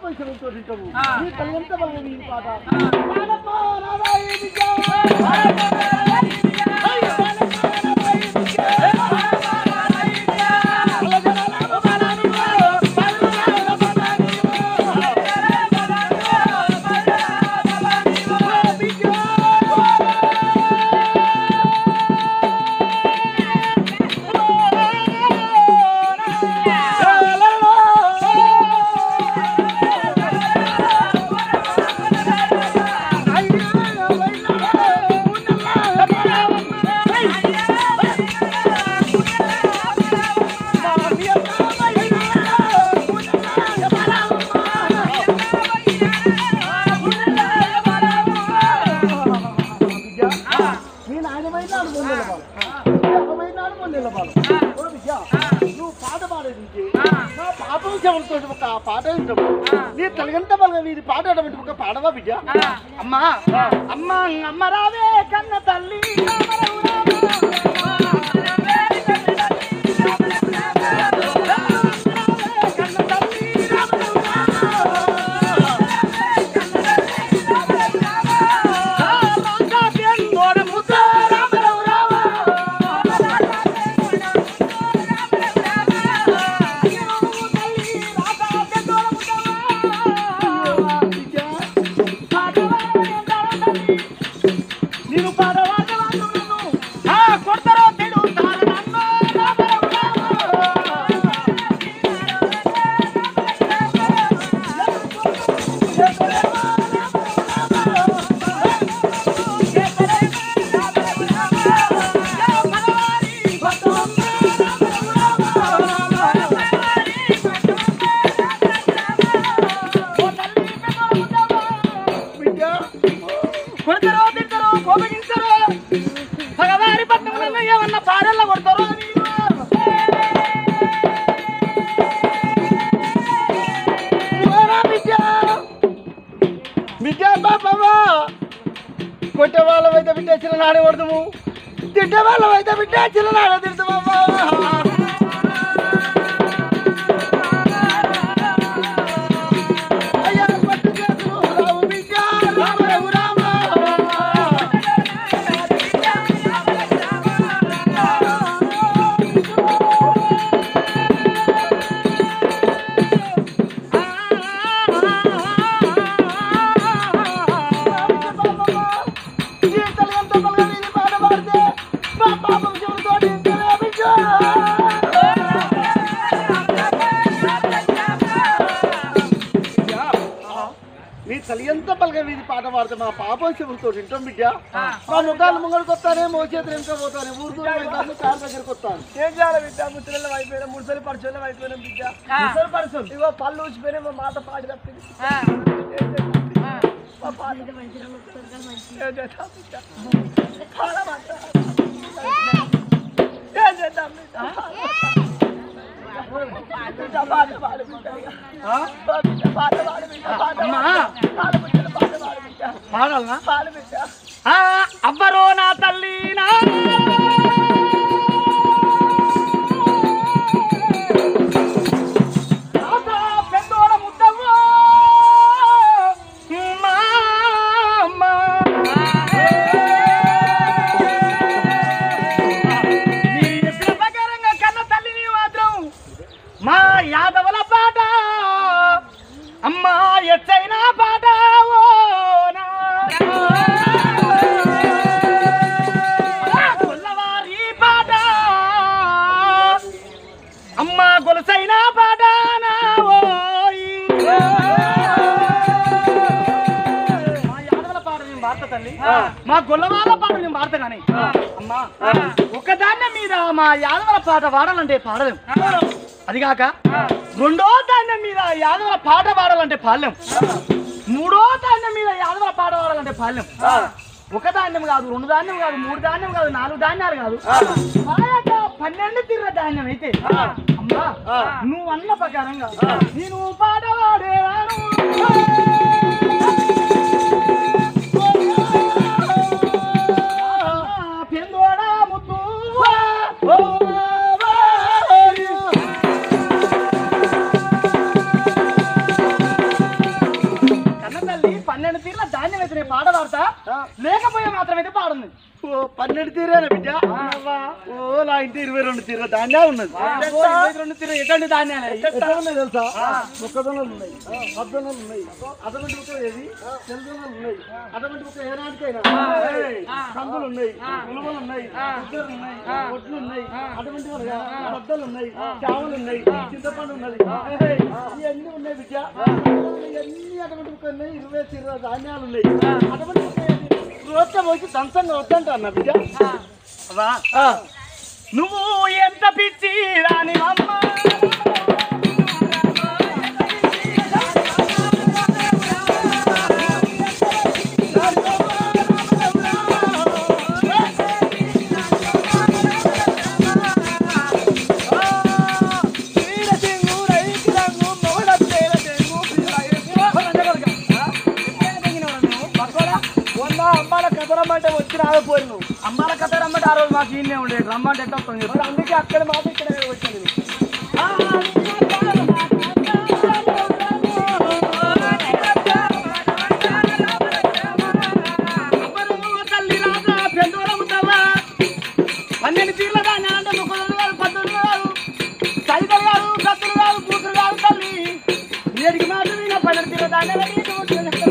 పాపం చెబుతూ తింటావు నీ తల్లింత వల్ల నీ పాట పాడపో రాధాయి విజయ. మీ నాయనమైనాడు మొండెల బాలు అమ్మమైనాడు మొండెల బాలు ఓ విద్య నువ్వు పాట పాడేది ఇంకే. నా పాపం చెవులతో ఒక పాట వింటాము నీ తలగంట బలగ వీరి పాట అటువంటి ఒక పాడవా విద్య అమ్మా అమ్మ అమ్మ రావే కన్న తల్లి నేను పాడవాడు కొడతారో తెడు కొడతారో తింటారో కోపగించారో పగవారి పట్టణంలో ఏమన్నా పాడల్లో కొడతారో విద్యా బాబా కొట్టే వాళ్ళం అయితే బిడ్డ చిన్న నాడే కొడతాము తిట్టే వాళ్ళం అయితే బిడ్డ చిన్న నాడే తిడతామమ్మా అయ్యా పట్టు చేతులు రావు బిడ్డ రామ రావు రామ నీ తల్లి ఎంత పలక వీధి పాట పాడితే మా పాపం చెబుతూ వింటాం బిడ్డ మా ముఖాలు ముంగడికి వస్తానే మోచేతులు ఇంకా పోతానే ఊరు దూరం అవుతాను కారు దగ్గరికి వస్తాను ఏం చేయాలి బిడ్డ ముసలి అయిపోయినా ముసలి పరచోళ్ళు అయిపోయినా బిడ్డ ముసలి పరుసలు. ఇగో పళ్ళు ఊసిపోయినా మా మాట పాడి తప్పింది మా పాట ఏం చేద్దాం బిడ్డ పాడమంట. ఏం చేద్దాం బిడ్డ బిడ్డ పాట పాడు బిడ్డ ఇక. బిడ్డ పాట పాడు బిడ్డ పాట అమ్మా. పాడు బిడ్డ పాట పాడు బిడ్డ పాడాలనా పాడు బిడ్డ ఆ, అవ్వరో నా తల్లి నా తాత పెద్దోడ ముద్దవ్వో, మా అమ్మ. మీరు చెప్పిన ప్రకారంగా కన్న తల్లిని మాత్రం మా యాదవుల పాట అమ్మా ఎచ్చైన పాట ఓ నా. గొల్లవారి పాట అమ్మ గొలుసైన పాట నా ఓయ్. మా యాదవుల పాట నేను వార్త తల్లి మా గొల్లవాళ్ళ పాట నేను వార్త కానీ అమ్మా ఒక ధాన్యం మీద మా యాదవుల పాట వాడాలంటే పాడలేం అది కాక రెండో ధాన్యం మీద యాదవుల పాట పాడాలంటే పాడలేం మూడో ధాన్యం మీద యాదవుల పాట పాడాలంటే పాడలేం ఒక ధాన్యం కాదు రెండు ధాన్యం కాదు మూడు ధాన్యం కాదు నాలుగు ధాన్యాలు కాదు పాయక పన్నెండు తిర్ర ధాన్యం అయితే అమ్మా నువ్వు అన్న ప్రకారంగా నేను పాట పాడేవాను పెందోడా ముద్దు ఓ వారియు. లేకపోయే మాత్రమైతే పాడుంది ఓ పన్నెండు తీరేనా బిడ్డ ఓ నా ఇంటి ఇరవై రెండు తీర దాన్నే ఉన్నది అబ్బో, ఇరవై రెండు తిరు ఎటువంటి ధాన్యాలు అవి? ఎట్లా ఉన్నాయి తెలుసా మొక్కజొన్నలు ఉన్నాయి పద్దొన్నలు ఉన్నాయి అటువంటి ఒక ఏది తెల్లజొన్నలు ఉన్నాయి అటువంటి ఒక ఏనాటికైనా ఏయ్, కందులు ఉన్నాయి ఉలువలు ఉన్నాయి ఉద్దరు ఉన్నాయి ఒట్లు ఉన్నాయి అటువంటి ఒక బద్దలు ఉన్నాయి చావులు ఉన్నాయి చింతపండు ఉన్నది ఏయ్, ఇవన్నీ ఉన్నాయి బిడ్డ ఇవన్నీ అటువంటి ఒక ఉన్నాయి ఇరవై ఇరవై ధాన్యాలు ఉన్నాయి అటువంటి ఒక ఏది? రోజు పోయి సంసంగా వద్దంట అన్న బిడ్డ అవ్వా, నువ్వు ఎంత పిచ్చి రాని అమ్మ అమ్మాల కథలమ్మంటే వచ్చి రాకపోయి నువ్వు అమ్మాల కథ రమ్మంటే ఆ రోజు మాకు ఈయనే ఉండే రమ్మంటే ఎట్లా వస్తుంది చెప్పు? మరి అందుకే అక్కడ మాట ఇక్కడ వచ్చింది అబ్బరు తల్లి రాజా పెందూరము తవ్వ. పన్నెండు తీర్ల దాన్ని అంటే ముక్కలు కాదు పద్దులు కాదు సైతలు కాదు కత్తులు కాదు కూతురు కాదు తల్లి ఏడికి మాత్రం ఈయన పన్నెండు తీర్ల దాన్ని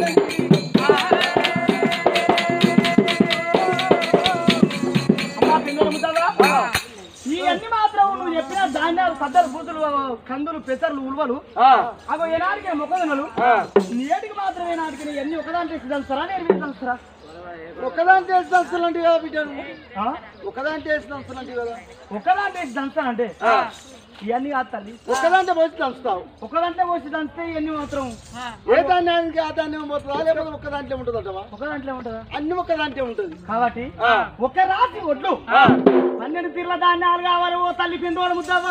అమ్మా పెందూరము తవ్వ. ఈ అన్ని మాత్రం నువ్వు చెప్పిన ధాన్యాలు సద్దలు కూతులు కందులు పెసర్లు ఉలువలు అగో ఏనాడికి మొక్కజొన్నలు నేటికి మాత్రం ఏనాడికి ఇవన్నీ ఒకదాంట్లో తెలుస్తారా నేను తెలుస్తారా ఒకదాని చేసి దంచులంటే కదా బిడ్డ నువ్వు. ఆ? ఒకదాని చేసి దంచులంటే కదా ఒకదాంట్లో వేసి దంచానంటే ఇవన్నీ కాదు తల్లి ఒకదాంట్లో పోసి దంచుతావు ఒకదాంట్లో పోసి దంచితే ఇవన్నీ మాత్రం ఏ ధాన్యానికి ఆ ధాన్యం పోతుందా లేకపోతే ఒక్క దాంట్లో ఉంటుంది అంటవా ఒకదాంట్లో ఉంటుందా అన్ని ఒక్క దాంట్లో ఉంటుంది కాబట్టి ఆ. ఒక రాసి ఒడ్లు పన్నెండు తీర్ల ధాన్యాలు కావాలి ఓ తల్లి పిండోలు ముద్దవా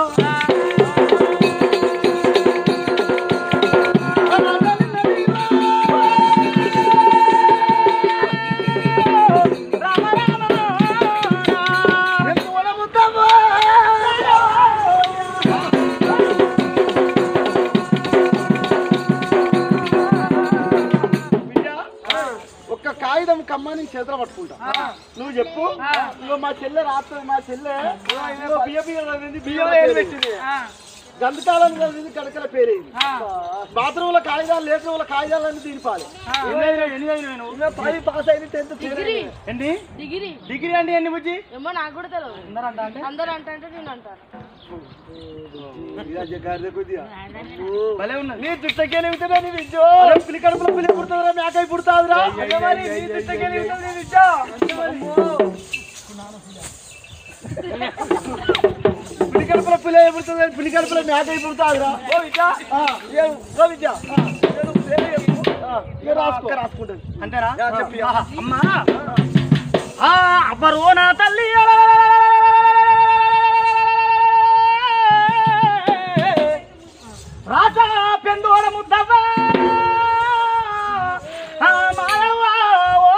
రామ రామ ఎందువల్ల ముద్దవ్వా? బిడ్డ, ఒక్క కాగితం కమ్మని చేతులు పట్టుకుంటా నువ్వు చెప్పు ఇగో మా చెల్లె రాత్రి మా చెల్లె ఇగో బియ్య బియ్య చదివింది, బియ్యం ఏది పెట్టింది గంధకాలం చదివింది కడకల పేరేది బాత్రూమ్ లో కాగితాలు లేట్రూమ్ లో కాగితాలన్నీ తీరిపాలి ఎన్ని అయినాయి, ఎన్ని అయినాయి నువ్వు? ఇంకా పది పాస్ అయింది టెన్త్ డిగ్రీ ఎన్ని డిగ్రీ డిగ్రీ అంటే ఎన్ని బుజ్జి ఏమో నాకు కూడా తెలియదు ఉన్నారంట అంటే అందరూ అంటే అంటే నేను అంటాను భలే ఉన్నది నీ తిట్టకే నిమితే నీ విద్యో పిల్లి కడుపులో పిల్లి పుడుతుందిరా మేకై పుడుతాదిరా అదే మరి నీ తిట్టకే నిమిత్తం నేను ఇచ్చా. పిల్లి కడుపులో పిల్ల పుడుతుంది పిల్లి కడుపులో మేకై పుడుతాదిరా ఓ విద్య, ఆ, ఏ- ఓ విద్య ఆ, నేను పేరు చెప్పు. ఆ, ఇక రాసుకో రాసుకుంటుంది అంతేనా యా, చెప్పు. ఆహా, అమ్మా ఆ అబ్బరు నా తల్లి రాజా పెందోర ముద్దవ్వ ఆ మానవ ఓ,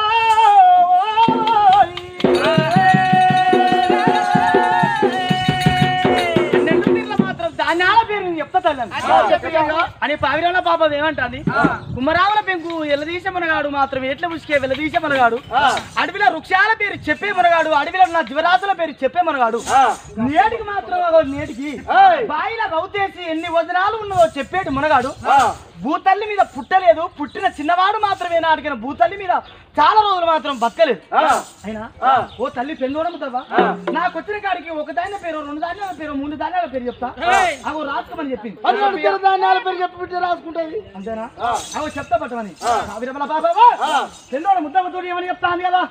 పన్నెండు తీర్ల మాత్రం ధాన్యాల పేరు నేను చెప్తా తల్లి అని పావిరాల పాపం ఏమంటుంది కుమ్మరావుల పెంకు ఎల్లదీశ మనగాడు మాత్రం ఎట్ల ఉసికే వెల్లదీశ మనగాడు అడవిలో వృక్షాల పేరు చెప్పే మనగాడు అడవిలో నా జీవరాశుల పేరు చెప్పే మనగాడు నేటికి మాత్రం అగో నేటికి ఏయ్. బాయిల రౌతేసి ఎన్ని వదనాలు ఉన్నదో చెప్పేటి మునగాడు ఆ. భూతల్లి మీద పుట్టలేదు పుట్టిన చిన్నవాడు మాత్రమే నాటికిన భూతల్లి మీద చాలా రోజులు మాత్రం బతకలేదు ఆ. అయినా ఆ. ఓ తల్లి పెందూరం తవ్వా నాకు వచ్చిన కాడికి ఒక దాని పేరు రెండు ధాన్యాల పేరు మూడు ధాన్యాల పేరు చెప్తా అగో రాసుకోమని చెప్పింది పన్నెండు తీర ధాన్యాల పేరు చెప్పి బిడ్డ రాసుకుంటుంది అంతేనా ఆ. అగో చెప్తా పట్టమని విరమల బాబా ఆ. పెందోడ ముద్దమ్మతోటి ఏమని చెప్తాను కదా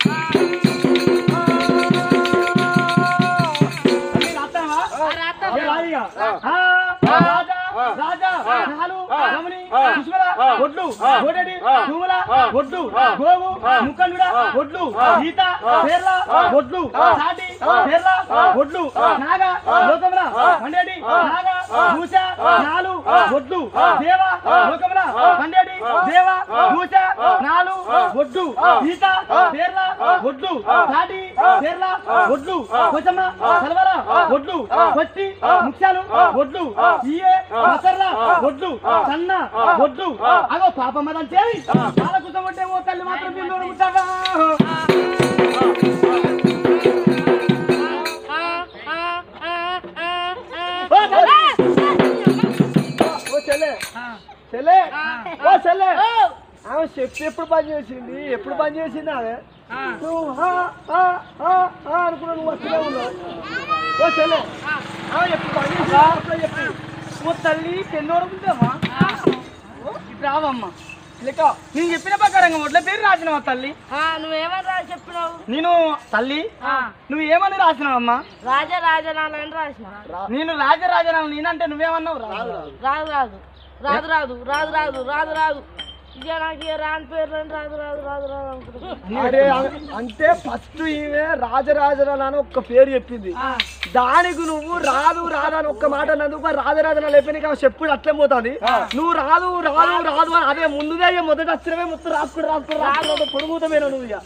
అన్నీ రాస్తావా? ఏ రాయిగా? ఆ, రాజా, రాజా, నాలు, రమణి, కుసుమల, ఒడ్లు, గోడెడి, తూముల, ఒడ్లు, గోవు, ముక్కలుడ, ఒడ్లు, ఈత, పేర్ల, ఒడ్లు, సాటి, పేర్ల, ఒడ్లు, నాగ, లోకముల, మండేడి, నాగ, దూస నాలు ఒడ్లు దేవ లోకమున పండేడి దేవ దూస నాలు ఒడ్డు ఈత పేర్ల ఒడ్లు తాటి పేర్ల ఒడ్లు కొసమ్మ సలవర ఒడ్లు కొట్టి ముఖ్యాలు ఒడ్లు ఇయే మసర్ల ఒడ్లు సన్న ఒడ్లు అగో పాపమ్మ దంచేది చాలా కుసం ఉంటే ఓ తల్లి మాత్రం బిందువులు ఉంటావా ఓ తల్లి! ఓ చెల్లె చెల్లె ఓ చెల్లె ఆమె చెప్పి ఎప్పుడు పని చేసింది ఎప్పుడు పని చేసింది ఆమె నువ్వు హా, హా, హా, హా అనుకున్నా నువ్వు వస్తూనే ఉన్నావు ఓ చెల్లె ఆమె ఎప్పుడు పని చేసింది అప్పుడే చెప్పి ఓ తల్లి పెన్నోడు ఉందేమా ఇప్పుడు రావమ్మా లెక్క నేను చెప్పిన ప్రకారంగా ఒడ్ల పేరు రాసినవా తల్లి ఆ, నువ్వేమని రా చెప్పినావు నేను తల్లి నువ్వు ఏమని రాసినావమ్మా రాజ రాజనాలని రాసిన నేను రాజరాజనాలు నేనంటే నువ్వేమన్నావు రాదు రాదు రాదు రాదు రాదు రాదు రాదు రాదు రాదు ఇక నాకు ఇక రాని పేర్లు రాదు రాదు రాదు రాదు అనుకుంటున్నా అరే ఆమె- అంటే ఫస్ట్ ఈమె రాజరాజరాలు అని ఒక్క పేరు చెప్పింది దానికి నువ్వు రాదు రాదు అని ఒక్క మాట అన్నందుకు మరి రాజరాజరాలు అయిపోయినాక ఆమె చెప్పుడు అట్లే పోతుంది నువ్వు రాదు రాదు రాదు అని అదే ముందుగా ఇక మొదట వచ్చినవే మొత్తం రాసుకుని రాసుకుని రాసుకుని పొడుగుతామేనా నువ్వు ఇక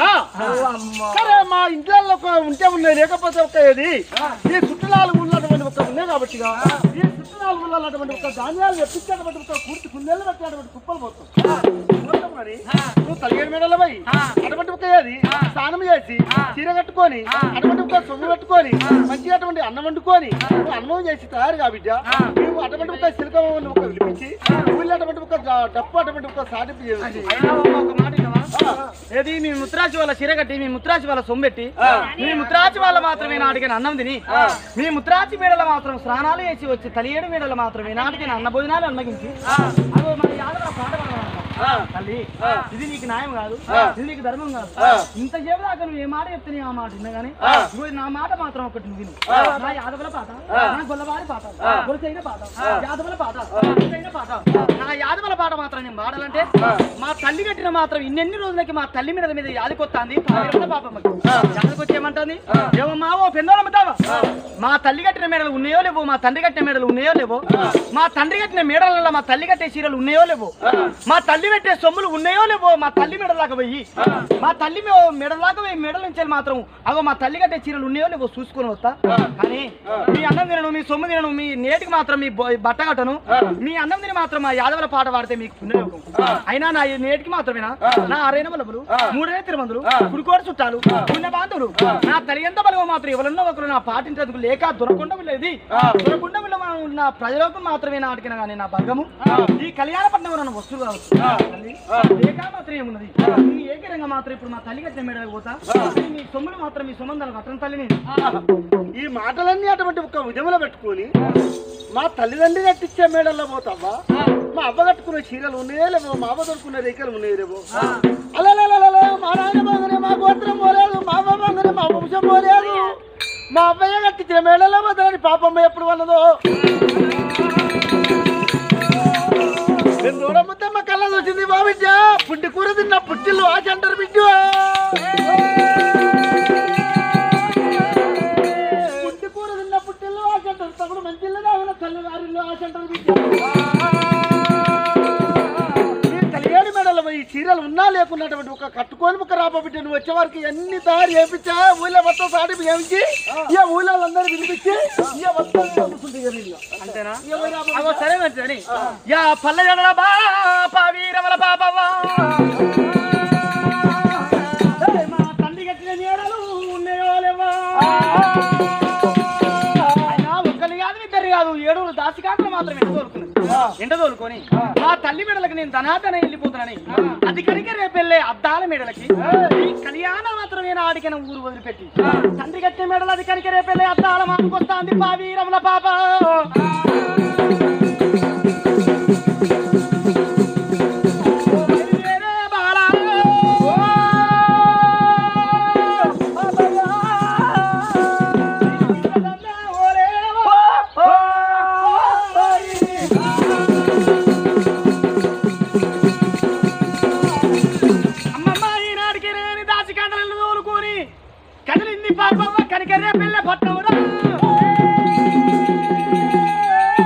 ఓ అమ్మ. సరే మా ఇంట్లో ఒక ఉంటే ఉన్నాయి లేకపోతే ఒక ఏది ఈ చుట్టలాలు ఉన్నటువంటి ఒక ఉన్నాయి కాబట్టి ఇక ఈ చుట్టలాలు ఉన్నటువంటి ఒక ధాన్యాలు ఎప్పించేటువంటి ఒక పూర్తి కుందేళ్ళు పెట్టినటువంటి కుప్పలు పోతాం పోతాం మరి నువ్వు కలిగేడు మేడల పోయి అటువంటి ఒక ఏది స్నానం చేసి చీర కట్టుకొని అటువంటి ఒక సొమ్ము పెట్టుకొని మంచిగా అటువంటి అన్నం వండుకొని నువ్వు అన్నం చేసి తయారు కాబిడ్డ నువ్వు అటువంటి ఒక సిలక ఒక పిలిపించి ఊళ్ళో అటువంటి ఒక జ- డప్పు అటువంటి ఒక సాటింపు చేసి అయినా అమ్మ ఒక మాట వినవా? ఏది మీ ముత్రాచి వాళ్ళ చీర కట్టి మీ ముత్రాచి వాళ్ళ సొమ్మెట్టి మీ ముత్రాచి వాళ్ళ మాత్రమే నాటికి అన్నం తిని మీ ముత్రాచి మేడల మాత్రం స్నానాలు చేసి వచ్చి తలియేడు మేడల మాత్రమే నాటికి అన్న భోజనాలు అన్నగించి అగో మన యాదవ పాట పాడమన్నారు. తల్లి ఇది నీకు న్యాయం కాదు ఇది నీకు ధర్మం కాదు ఇంత సేపు దాకా నువ్వు ఏ మాట చెప్తే నీ ఆ మాట విన్నా కానీ ఇగో నా మాట మాత్రం ఒకటి నువ్వు విను నా యాదవుల పాట నా గొల్లవారి పాట గొలసైన పాట యాదవుల పాట గొలసైన పాట నా యాదవుల పాట మాత్రం నేను పాడాలంటే మా తల్లి కట్టిన మాత్రం ఇన్నెన్ని రోజులకి మా తల్లి మీద మీద యాదికొత్తాంది పాపమ్మకి యాదకొచ్చి ఏమంటుంది ఏమమ్మా ఓ పెద్దోళ్ళమ్ముతావా మా తల్లి కట్టిన మేడలు ఉన్నాయో లేవో మా తండ్రి కట్టిన మేడలు ఉన్నాయో లేవో మా తండ్రి కట్టిన మేడలలో మా తల్లి కట్టే చీరలు ఉన్నాయో లేవో మా తల్లి పెట్టే సొమ్ములు ఉన్నాయో లేవో మా తల్లి మెడలాగా పోయి మా తల్లి మెడలాగా పోయి మెడల నుంచి మాత్రం అగో మా తల్లి కట్టే చీరలు ఉన్నాయో లేవో చూసుకొని వస్తా కానీ మీ అన్నం తినను మీ సొమ్ము తినను మీ నేటికి మాత్రం మీ బొ- బట్ట కట్టను మీ అన్నం తిని మాత్రం మా యాదవుల పాట పాడితే మీకు పుణ్యలోకం అయినా నా ఈ నేటికి మాత్రమేనా నా ఆరైన బలములు మూడైన తిరుమందులు కుడికోటి చుట్టాలు పుణ్య బాంధవులు నా తల్లి ఎంత బలమో మాత్రం ఎవరన్నా ఒకరు నా పాటించేందుకు లేక దొరకుండా వెళ్ళేది దొరకుండా వెళ్ళ నా ప్రజలకు మాత్రమే నాటికిన కానీ నా భర్గము ఈ కళ్యాణపట్నం నన్ను వస్తువు కావచ్చు తల్లి, లేక మాత్రం ఏమున్నది ఈ ఏకరంగా మాత్రం ఇప్పుడు మా తల్లి కట్టిన మేడకు పోతా మీ సొమ్ములు మాత్రం మీ సొమ్మందాలు కట్టడం తల్లిని ఈ మాటలన్నీ అటువంటి ఒక ఉద్యమంలో పెట్టుకొని మా తల్లిదండ్రి కట్టించే మేడల్లో పోతావా మా అవ్వ కట్టుకునే చీరలు ఉన్నాయో లేవో మా అవ్వ దొరుకునే రేఖలు ఉన్నాయో లేవో అలా మా నాయన బాగానే మా గోత్రం పోలేదు మా అవ్వ బాగానే మా వంశం పోలేదు మా అవ్వయ్య కట్టించిన మేడల్లో పోతానని పాపమ్మ ఎప్పుడు వన్నదో నేను చూడముద్దే మా కళ్ళ చూసింది మా బిడ్డ పుట్టి కూర తిన్న పుట్టిల్లు ఆశ అంటారు బిడ్డ పుట్టి కూర తిన్న పుట్టిల్లు ఆశ అంటారు తగుడు మంచిల్లు తాగిన తల్లిదారిల్లు ఆశ అంటారు బిడ్డ ఈ కలిగేడు మెడలు ఈ చీరలు ఉన్నా లేకున్నటువంటి ఒక కట్టుకొని ఒక రాప బిడ్డ నువ్వు వచ్చే వారికి ఎన్ని తయారు చేపించా ఊళ్ళో మొత్తం సాటి చేయించి ఇక ఊళ్ళో అందరూ వినిపించి ఇక మొత్తం కూర్చుంటే ఇక వీళ్ళు. అంతేనా ఇక పోయి రాప అగో సరే మంచిదని యా పల్ల జడల బాప వీరమల పాపవ్వా ఏయ్, మా తండ్రి కట్టిన నీడలు ఉన్నాయో లేవో అయినా ఒక్కరి కాదు ఇద్దరు కాదు ఏడుగురు దాసికాకులు మాత్రం ఎంట తోలుకున్నది ఎంట తోలుకొని మా తల్లి మెడలకి నేను ధనాధన వెళ్ళిపోతున్నానని అది కనుక రేపు వెళ్ళే అద్దాల మెడలకి ఈ కళ్యాణం మాత్రమే ఆడికిన ఊరు వదిలిపెట్టి తండ్రి కట్టిన మెడలు అది కనుక రేపు వెళ్ళే అద్దాల మానుకొస్తాంది పావీరముల పాప బయలుదేరే బాలా. అమ్మమ్మ ఈనాడికి రేని దాసి కండలను తోలుకొని కదిలింది పాపమ్మ కనికరే పిల్ల పట్టవురా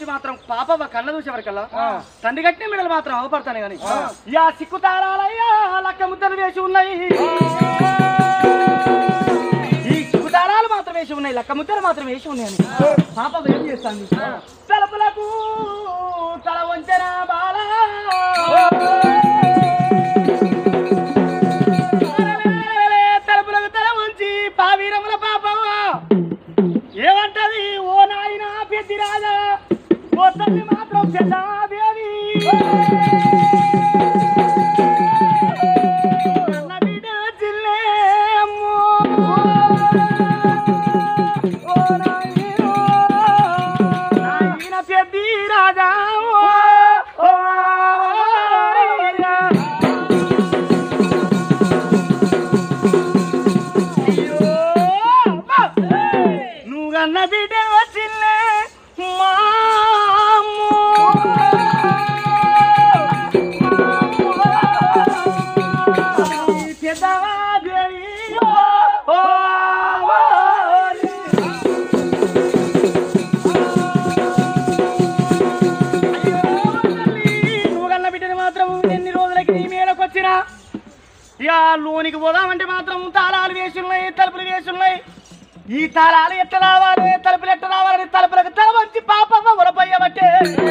మాత్రం పాప కళ్ళ చూసే వరకల్లా తండ్రి కట్టిన మెడలు మాత్రం అవపడతాను కానీ యా సిక్కు తారాలయ్యా లక్క ముద్దలు వేసి ఉన్నాయి ఈ సిక్కు తారాలు మాత్రం వేసి ఉన్నాయి లక్క ముద్దలు మాత్రం వేసి ఉన్నాయని పాప ఏం చేస్తాను తలుపులకు తల వంచన బాల తలుపులకు తల ఉంచి పావీరముల పాపమ్మ ఏమంటది ఓ నాయన పెద్ది రాజా ఓ తల్లి మాత్రం పెద్దాదేవి అన్న బిడ్డ చిల్లే అమ్మో. ఓ నాయనో. నాయన పెద్ది రాజా ఓ, ఓ నాయనా. నువ్వు కన్న బిడ్డ వచ్చిల్లే మా అమ్మో. ఈ పెద్దవాదేవి ఓ, ఓ, ఓ. నువ్వు కన్న బిడ్డని మాత్రం ఎన్ని రోజులకి నీ మేడకు వచ్చినా ఇక లోనికి పోదామంటే మాత్రం తాళాలు వేసి ఉన్నాయి తలుపులు వేసి ఉన్నాయి ఈ తాళాలు ఎట్లా రావాలి తలుపులు ఎట్లా రావాలని తలుపులకు తల వచ్చి పాపమ్మ ఉరపోయబట్టే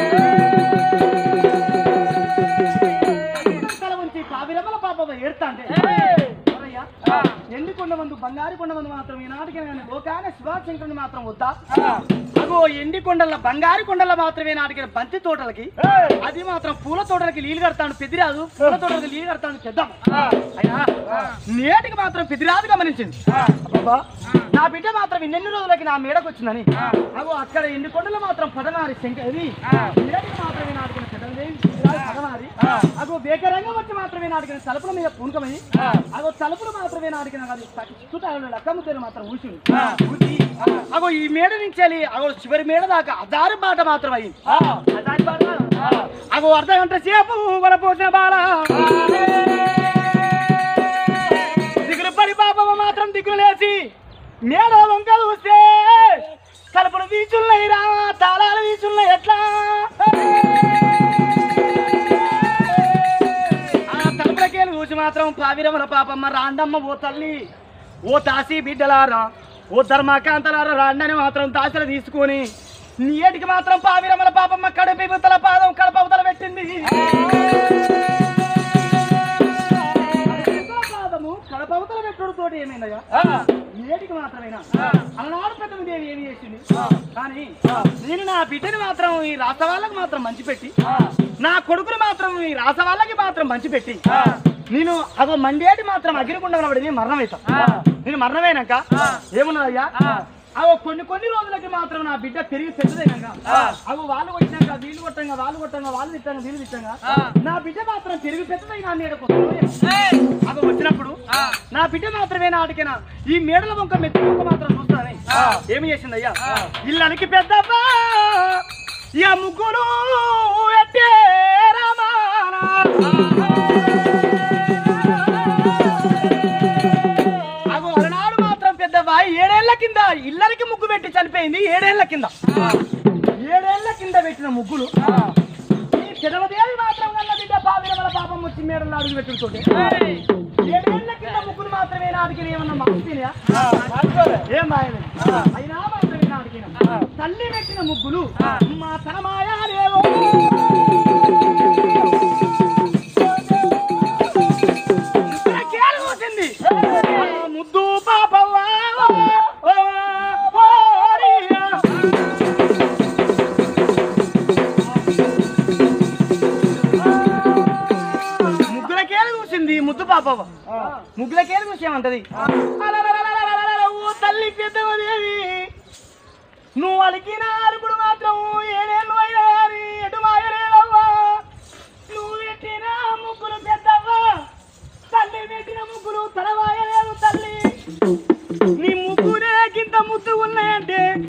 తల ఉంచి కావిరమ్మల పాపమ్మ ఏడుతాంటే ఎవరయ్యా? ఎండి కొండ మందు బంగారు కొండ మందు మాత్రం ఈనాటికి కానీ లోకాన శివశంకరుని మాత్రం వద్దా అగో ఎండి కొండల బంగారు కొండల మాత్రమే నాటికి బంతి తోటలకి అది మాత్రం పూల తోటలకి నీళ్లు కడతాను పెదిరాదు పూల తోటలకి నీళ్లు కడతాను పెద్దాం అయినా నేటికి మాత్రం పెదిరాదు గమనించింది అబ్బబ్బా, నా బిడ్డ మాత్రం ఇన్నెన్ని రోజులకి నా మేడకు వచ్చిందని అగో అక్కడ ఎండి కొండలు మాత్రం పదనారి శంకర్ ఇది నేటికి మాత్రమే నాటికిన పెద్దది పదనారి అగో బేకరంగా వచ్చి మాత్రమే నాటికిన తలుపుల మీద పూనకమై అగో తలుపులు మాత్రమే నాటికిన చుట్టాలు లక్కముద్దరు మాత్రం ఊసింది ఊసి అగో ఈ మేడ నుంచి వెళ్ళి అగో చివరి మేడ దాకా అదారి బాట మాత్రం అయింది అదారి బాట అగో అర్ధ గంట సేపు వలపోసిన బాల దిగులు పడి పాపమ్మ మాత్రం దిగులు లేచి మేడ వంక చూస్తే తలుపులు వీచున్నాయి రా తాళాలు వీచున్నాయి ఎట్లా ఆ తలుపులకేలు చూసి మాత్రం పావిరమల పాపమ్మ రాండమ్మ ఓ తల్లి ఓ తాసి బిడ్డలారా ఓ ధర్మకాంతలారా రాండని మాత్రం దాసలు తీసుకొని నీటికి మాత్రం పావిరమల పాపమ్మ కడుపు ఇవతల పాదం కడపవతల పెట్టింది ఇవతల పాదము కడపవతల పెట్టుడు తోటి ఏమైందయ్యా నేటికి మాత్రమేనా అలనాడు పెద్ద దేవి ఏమి చేసింది కానీ నేను నా బిడ్డని మాత్రం ఈ రాస వాళ్ళకి మాత్రం మంచి పెట్టి నా కొడుకుని మాత్రం ఈ రాస వాళ్ళకి మాత్రం మంచి పెట్టి నేను అదో మండేటి మాత్రం అగిరికుండా ఉన్నప్పుడు నేను మరణమవుతా నేను మరణమైనాక ఏమున్నదయ్యా అగో కొన్ని కొన్ని రోజులకి మాత్రం నా బిడ్డ పెరిగి పెద్దదైనాక అగో వాళ్ళు కొట్టినాక వీళ్ళు కొట్టంగా వాళ్ళు కొట్టంగా వాళ్ళు తిట్టంగా వీళ్ళు తిట్టంగా నా బిడ్డ మాత్రం పెరిగి పెద్దదైనా నేడకు అగో వచ్చినప్పుడు నా బిడ్డ మాత్రమే నాటికిన ఈ మేడల వంక మెత్తి వంక మాత్రం చూస్తానని ఏమి చేసిందయ్యా ఇళ్ళనికి పెద్దబ్బా ఇక ముగ్గురు ఎట్టే రామానా అగో అలనాడు మాత్రం పెద్దవా ఏడేళ్ల కింద ఇళ్ళకి ముగ్గు పెట్టి చనిపోయింది ఏడేళ్ల కింద ఏడేళ్ల కింద పెట్టిన ముగ్గులు ఈ పిదవదేవి మాత్రం కన్న బిడ్డ పావిరమల పాపం వచ్చి మేడల్లో అడుగు పెట్టుకుంటుంటే ఏడేళ్ల కింద ముగ్గులు మాత్రమే నాటికి ఏమన్నా మార్చినాయా ఏం బాయలేదు అయినా మాత్రమే నాటికిన తల్లి పెట్టిన ముగ్గులు మా తనమాయా లేవో కేలు కూసింది ఆ ముద్దు పాపవ్వా ఓ, ఓ, ఓ, ఓరియా. ముగ్గులకేలు కూసింది ముద్దు పాపవ్వ ముగ్గులకేలు కూసేమంటది అలలలలలలలల, ఓ తల్లి పెద్దవదేవి నువ్వు అలికిన అలుకుడు మాత్రం ఏడేళ్ళు అయినా కానీ ఎటు మాయలేదవ్వా నువ్వు పెట్టిన ముగ్గులు పెద్దవ్వా తల్లి పెట్టిన ముగ్గులు తలవాయలేదు తల్లి నీ ముగ్గురే గింత ముద్దు ఉన్నాయంటే